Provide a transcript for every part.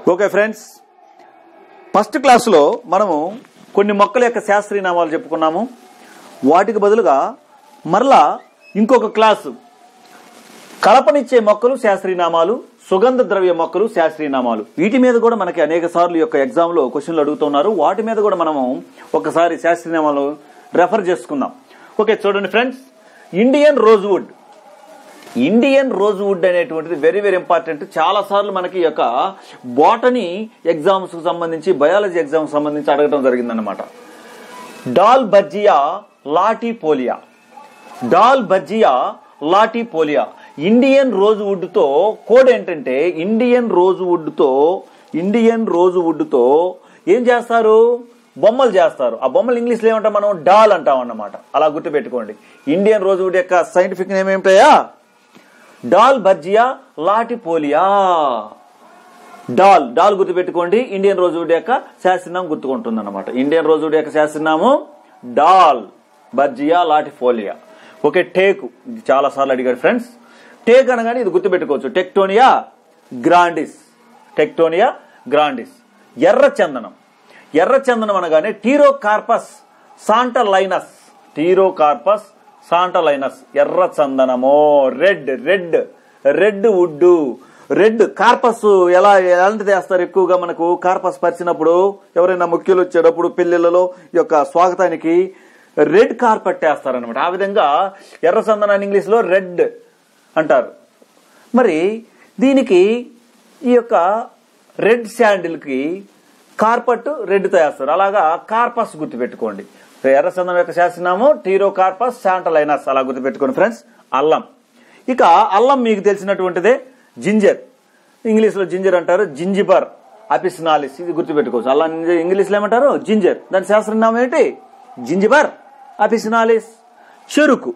okay friends first క్లాసులో మనము కొన్ని మొక్కల యొక్క శాస్త్రీయ నామాలు చెప్పుకున్నాము వాటికి బదులుగా మరలా ఇంకొక క్లాసు కలపనిచ్చే మొక్కలు శాస్త్రీయ నామాలు సుగంధ ద్రవ్య మొక్కలు శాస్త్రీయ నామాలు వీటి మీద కూడా మనకి అనేక సార్లు యొక్క ఎగ్జామ్ లో క్వశ్చన్లు అడుగుతున్నారు వాటి మీద కూడా మనము ఒకసారి శాస్త్రీయ నామాలు రెఫర్ చేసుకుందాం ఓకే చూడండి friends Indian rosewood Indian rosewood అనేటువంటిది వెరీ వెరీ ఇంపార్టెంట్ చాలా సార్లు మనకి ఈ యొక్క బాటనీ ఎగ్జామ్స్ కు సంబంధించి బయాలజీ ఎగ్జామ్ సంబంధించి అడగడం జరిగిందన్నమాట dalbergia latifolia dalbergia latifolia Indian rosewood తో కోడ్ ఏంటంటే ఇండియన్ రోజ్ వుడ్ తో ఇండియన్ రోజ్ వుడ్ తో ఏం చేస్తారు బొమ్మలు చేస్తారు ఆ బొమ్మలు ఇంగ్లీష్ లో ఏమంటాం మనం డాల్ అంటాం అన్నమాట అలా గుర్తుపెట్టుకోండి ఇండియన్ రోజ్ వుడ్ యొక్క సైంటిఫిక్ నేమ్ ఏమిటాయా డాల్ బజ్జియా లాటి పోలియా డాల్ డాల్ గుర్తుపెట్టుకోండి ఇండియన్ రోజువుడ్ యొక్క శాస్త్రనామం గుర్తుకుంటుంది అనమాట ఇండియన్ రోజువుడ్ యొక్క శాస్త్రనామం డాల్ బజ్జియా లాటి ఫోలియా ఓకే టేకు ఇది చాలా సార్లు అడిగాడు ఫ్రెండ్స్ టేక్ అనగానే ఇది గుర్తుపెట్టుకోవచ్చు టెక్టోనియా గ్రాండిస్ టెక్టోనియా గ్రాండిస్ ఎర్ర చందనం ఎర్ర చందనం అనగానే టీరో కార్పస్ సాంటలైనస్ టీరో కార్పస్ సాంటలైనస్ ఎర్ర చందనము red red red wood red carpus ఎలా ఎలాంటిది వేస్తారు ఎక్కువగా మనకు కార్పస్ పరిచినప్పుడు ఎవరైనా ముఖ్యులు వచ్చేటప్పుడు పెళ్లిళ్లలో ఈ యొక్క స్వాగతానికి రెడ్ కార్పెట్ వేస్తారనమాట ఆ విధంగా ఎర్ర చందనాన్ని ఇంగ్లీష్ లో రెడ్ అంటారు మరి దీనికి ఈ యొక్క రెడ్ శాండిల్ కి కార్పట్ రెడ్తో వేస్తారు అలాగా కార్పస్ గుర్తుపెట్టుకోండి ఎర్ర చందనం యొక్క శాస్త్రనామం టీరో కార్పస్ శాంటలైనస్ అలా గుర్తుపెట్టుకోండి ఫ్రెండ్స్ అల్లం ఇక అల్లం మీకు తెలిసినటువంటిదే జింజర్ ఇంగ్లీష్ లో జింజర్ అంటారు జింజిబర్ అపిస్నాలిస్ ఇది గుర్తుపెట్టుకోవచ్చు అల్లం ఇంగ్లీష్ లో ఏమంటారు జింజర్ దాని శాస్త్రనామం ఏంటి జింజిబర్ అపిస్నాలిస్ చెరుకు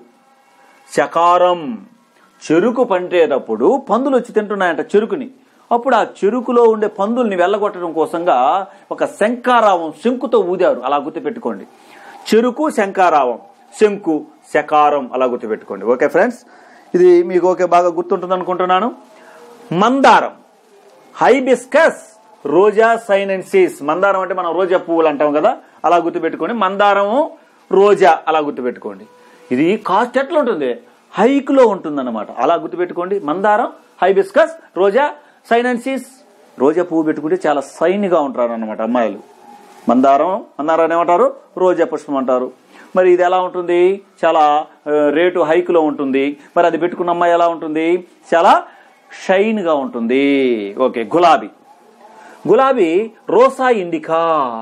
శకారం చెరుకు పంటేటప్పుడు పందులు వచ్చి తింటున్నాయంట చెరుకుని అప్పుడు ఆ చెరుకులో ఉండే పందుల్ని వెళ్ళగొట్టడం కోసంగా ఒక శంకారావం శంకుతో ఊదారు అలా గుర్తుపెట్టుకోండి చెరుకు శంకారావం శంకు శకారం అలా గుర్తుపెట్టుకోండి ఓకే ఫ్రెండ్స్ ఇది మీకు ఓకే బాగా గుర్తుంటుంది అనుకుంటున్నాను మందారం హైబిస్కస్ రోజా సైనెన్సిస్ మందారం అంటే మనం రోజా పువ్వులు అంటాం కదా అలా గుర్తుపెట్టుకోండి మందారము రోజా అలా గుర్తుపెట్టుకోండి ఇది కాస్ట్ ఎట్లా ఉంటుంది హైక్ లో ఉంటుంది అనమాట అలా గుర్తుపెట్టుకోండి మందారం హైబిస్కస్ రోజా సైనెన్సిస్ రోజా పువ్వు పెట్టుకుంటే చాలా సైన్గా ఉంటారు అనమాట అమ్మాయిలు మందారం మందారం ఏమంటారు రోజా పుష్పం అంటారు మరి ఇది ఎలా ఉంటుంది చాలా ఆ, రేటు హైక్ లో ఉంటుంది మరి అది పెట్టుకున్న అమ్మాయి ఎలా ఉంటుంది చాలా షైన్ గా ఉంటుంది ఓకే గులాబీ గులాబీ రోసా ఇండికా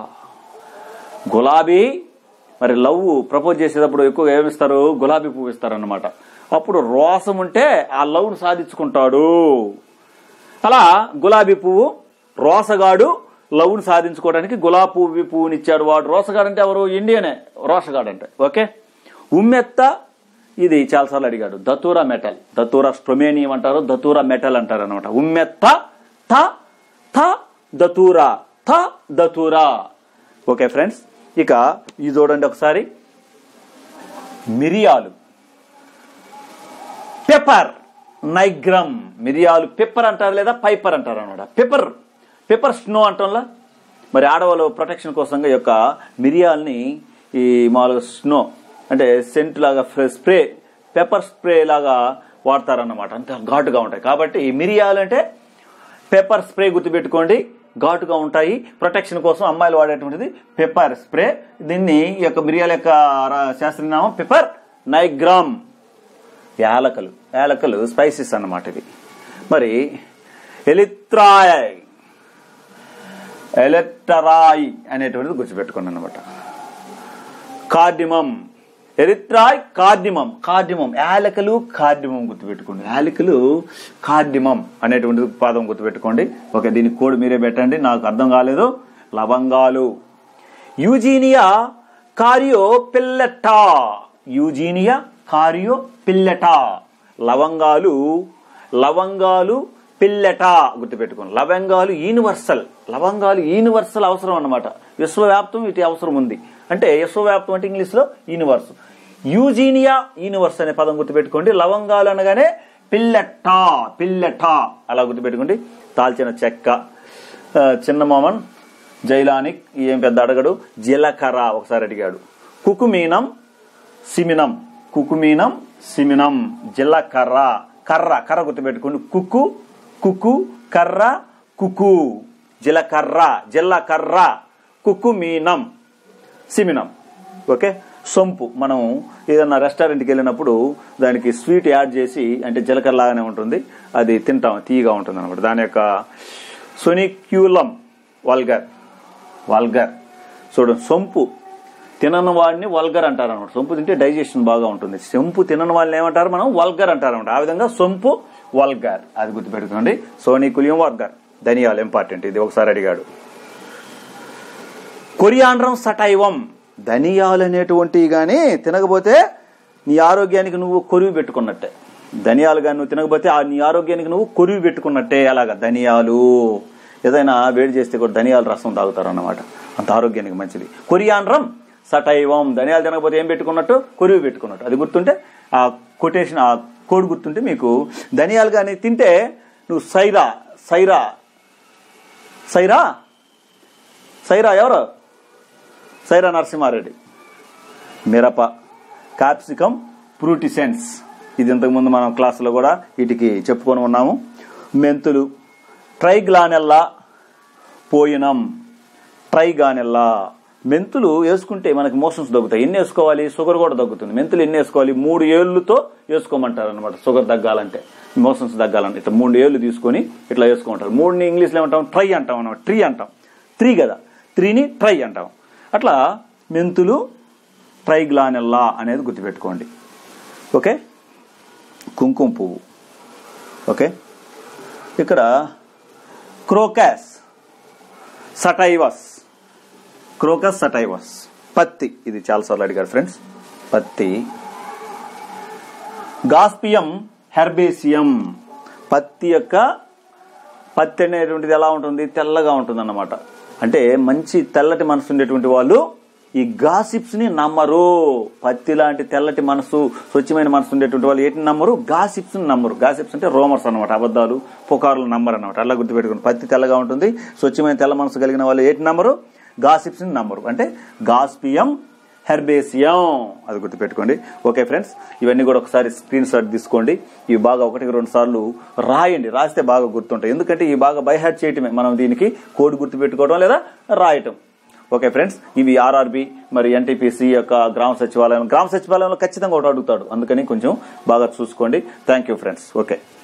గులాబీ మరి లవ్ ప్రపోజ్ చేసేటప్పుడు ఎక్కువ ఏమిస్తారు గులాబీ పువ్వు ఇస్తారన్నమాట అప్పుడు రోసం ఉంటే ఆ లవ్ను సాధించుకుంటాడు అలా గులాబీ పువ్వు రోసగాడు లవ్ను సాధించుకోవడానికి గులాబీ పువ్వు పువ్వునిచ్చాడు వాడు రోసగాడు అంటే ఎవరు ఇండియనే రోసగాడు అంటే ఓకే ఉమ్మెత్త ఇది చాలాసార్లు అడిగాడు దతూరా మెటల్ దతూరా స్ట్రొమేనియం అంటారు దతూరా మెటల్ అంటారు అనమాట ఉమ్మెత్త థ థ దతూరా థ దతూరా ఓకే ఫ్రెండ్స్ ఇక ఇది చూడండి ఒకసారి మిరియాలు పెప్పర్ నైగ్రమ్ మిరియాలు పెప్పర్ అంటారు లేదా పైపర్ అంటారు అనమాట పెప్పర్ పెప్పర్ స్నో అంటంలా మరి ఆడవాళ్ళు ప్రొటెక్షన్ కోసంగా ఈ యొక్క మిరియాల్ని ఈ మామూలుగా స్నో అంటే సెంట్ లాగా స్ప్రే పెప్పర్ స్ప్రే లాగా వాడతారన్నమాట అంత ఘాటుగా ఉంటాయి కాబట్టి ఈ మిరియాలు అంటే పెప్పర్ స్ప్రే గుర్తుపెట్టుకోండి ఘాటుగా ఉంటాయి ప్రొటెక్షన్ కోసం అమ్మాయిలు వాడేటువంటిది పెప్పర్ స్ప్రే దీన్ని ఈ యొక్క మిరియాల యొక్క రా- శాస్త్రీయనామం పెప్పర్ నైగ్రామ్ యాలకలు యాలకలు స్పైసెస్ అన్నమాట ఇది మరి ఎలిత్రాయ్ ఎలెక్టరాయ్ అనేటువంటిది గుర్తుపెట్టుకోండి అనమాట కార్డిమం ఎరిత్రాయ్ కార్డిమం కార్డిమం యాలకలు కార్డిమం గుర్తుపెట్టుకోండి యాలకలు కార్డిమం అనేటువంటిది పాదం గుర్తుపెట్టుకోండి ఓకే దీని కోడ్ మీరే పెట్టండి నాకు అర్థం కాలేదు లవంగాలు యూజీనియా కారియో పిల్లటా యూజీనియా కారియో పిల్లటా లవంగాలు లవంగాలు పిల్లట గుర్తుపెట్టుకోండి లవంగాలు యూనివర్సల్ లవంగాలు యూనివర్సల్ అవసరం అన్నమాట విశ్వవ్యాప్తం ఇటు అవసరం ఉంది అంటే విశ్వవ్యాప్తం అంటే ఇంగ్లీష్ లో యూనివర్స్ యూజీనియా యూనివర్స్ అనే పదం గుర్తుపెట్టుకోండి లవంగాలు అనగానే పిల్లట పిల్లట అలా గుర్తుపెట్టుకోండి దాల్చిన చెక్క ఆ, చిన్న మోమన్ జైలానిక్ ఏం పెద్ద అడగడు జీలకర్ర ఒకసారి అడిగాడు కుకుమీనం సిమినం కుకుమీనం సిమినం జీలకర్ర కర్ర కర్ర గుర్తుపెట్టుకోండి కుక్కు కుక్కు కర్ర కుకు జీలకర్ర జీలకర్ర కుకుమీనం సిమినం ఓకే సొంపు మనం ఏదన్నా రెస్టారెంట్కి వెళ్ళినప్పుడు దానికి స్వీట్ యాడ్ చేసి అంటే జీలకర్ర లాగానే ఉంటుంది అది తింటాం తీయగా ఉంటుంది అనమాట దాని యొక్క సొనిక్యూలం వల్గర్ వల్గర్ చూడండి సొంపు తినని వాడిని వల్గర్ అంటారు అనమాట సొంపు తింటే డైజెషన్ బాగా ఉంటుంది సొంపు తినని వాళ్ళని ఏమంటారు మనం వల్గర్ అంటారు అనమాట ఆ విధంగా సొంపు వల్గర్ అది గుర్తుపెట్టుకోండి సోనికులియం వల్గర్ ధనియాలు ఇంపార్టెంట్ ఇది ఒకసారి అడిగాడు కొరియాండ్రం సటైవం ధనియాలు అనేటువంటివి కానీ తినకపోతే నీ ఆరోగ్యానికి నువ్వు కొరివి పెట్టుకున్నట్టే ధనియాలు కానీ నువ్వు తినకపోతే ఆ నీ ఆరోగ్యానికి నువ్వు కొరివి పెట్టుకున్నట్టే అలాగా ధనియాలు ఏదైనా వేడి చేస్తే కూడా ధనియాల రసం తాగుతారు అన్నమాట అంత ఆరోగ్యానికి మంచిది కొరియాండ్రం సటైవం ధనియాలు తినకపోతే ఏం పెట్టుకున్నట్టు కొరివి పెట్టుకున్నట్టు అది గుర్తుంటే ఆ కొటేషన్ ఆ కోడ్ గుర్తుంటే మీకు ధనియాలు కానీ తింటే నువ్వు సైరా సైరా సైరా సైరా ఎవరు సైరా నరసింహారెడ్డి మిరప క్యాప్సికం ప్రూటిసెన్స్ ఇది ఇంతకుముందు మనం క్లాసులో కూడా వీటికి చెప్పుకొని ఉన్నాము మెంతులు ట్రైగ్లానెల్లా పోయినం ట్రైగానెల్లా మెంతులు వేసుకుంటే మనకి మోషన్స్ తగ్గుతాయి ఎన్ని వేసుకోవాలి షుగర్ కూడా తగ్గుతుంది మెంతులు ఎన్ని వేసుకోవాలి మూడు ఏళ్ళుతో వేసుకోమంటారు అనమాట షుగర్ తగ్గాలంటే మోషన్స్ తగ్గాలంటే ఇట్లా మూడు ఏళ్ళు తీసుకొని ఇట్లా వేసుకోమంటారు మూడుని ఇంగ్లీష్లో ఏమంటాం ట్రై అంటాం అనమాట ట్రీ అంటాం త్రీ కదా త్రీని ట్రై అంటాం అట్లా మెంతులు ట్రైగ్లానెల్లా అనేది గుర్తుపెట్టుకోండి ఓకే కుంకుమ పువ్వు ఓకే ఇక్కడ క్రోకాస్ సటైవస్ క్రోకస్ సటైవస్ పత్తి ఇది చాలాసార్లు అడిగారు ఫ్రెండ్స్ పత్తి గాస్పియం హెర్బేసియం పత్తి యొక్క పత్తి అనేటువంటిది ఎలా ఉంటుంది తెల్లగా ఉంటుంది అన్నమాట అంటే మంచి తెల్లటి మనసు ఉండేటువంటి వాళ్ళు ఈ గాసిప్స్ ని నమ్మరు పత్తి లాంటి తెల్లటి మనసు స్వచ్ఛమైన మనసు ఉండేటువంటి వాళ్ళు ఏంటి నమ్మరు గాసిప్స్ ని నమ్మరు గాసిప్స్ అంటే రోమర్స్ అనమాట అబద్ధాలు పుకారులు నమ్మరు అనమాట అలా గుర్తుపెట్టుకుని పత్తి తెల్లగా ఉంటుంది స్వచ్ఛమైన తెల్ల మనసు కలిగిన వాళ్ళు ఏంటి నమ్మరు గాసిప్స్ ని నమ్మరు అంటే గాస్పియం హెర్బేసియం అది గుర్తుపెట్టుకోండి ఓకే ఫ్రెండ్స్ ఇవన్నీ కూడా ఒకసారి స్క్రీన్ షాట్ తీసుకోండి ఇవి బాగా ఒకటికి రెండు సార్లు రాయండి రాస్తే బాగా గుర్తుంటాయి ఎందుకంటే ఇవి బాగా బైహార్ట్ చేయటమే మనం దీనికి కోడ్ గుర్తుపెట్టుకోవడం లేదా రాయటం ఓకే ఫ్రెండ్స్ ఇవి ఆర్ఆర్బి మరి ఎన్టీపీసీ యొక్క గ్రామ సచివాలయం గ్రామ సచివాలయంలో ఖచ్చితంగా ఒకటి అడుగుతాడు అందుకని కొంచెం బాగా చూసుకోండి థ్యాంక్ యూ ఫ్రెండ్స్ ఓకే